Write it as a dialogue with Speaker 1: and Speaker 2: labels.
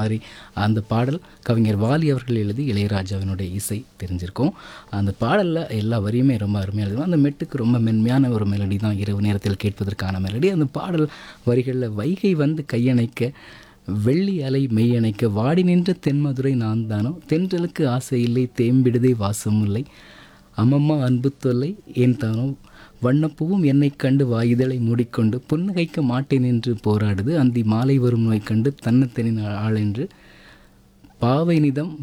Speaker 1: மாதிரி அந்த பாடல் கவிஞர் வாலி அவர்கள் எழுதி இளையராஜாவினுடைய இசை தெரிஞ்சிருக்கும் அந்த பாடலில் எல்லா வரியுமே ரொம்ப அருமையாக இருக்கும் அந்த மெட்டுக்கு ரொம்ப மென்மையான ஒரு மெலடி தான் இரவு நேரத்தில் கேட்பதற்கான மெலடி அந்த பாடல் வரிகளில் வைகை வந்து கையணைக்க வெள்ளி அலை மெய்யணைக்க வாடி நின்ற தென்மதுரை நான் தானோ தென்றலுக்கு ஆசை இல்லை தேம்பிடுதே வாசம் இல்லை அம்மம்மா அன்பு தொல்லை ஏன் தானோ வண்ணப்பூவும் என்னை கண்டு வாயுதலை மூடிக்கொண்டு புன்னகைக்க மாட்டேன் என்று போராடுது அந்தி மாலை வரும் நோய் கண்டு தன்னத்தனின் ஆள் என்று பாவை நிதம்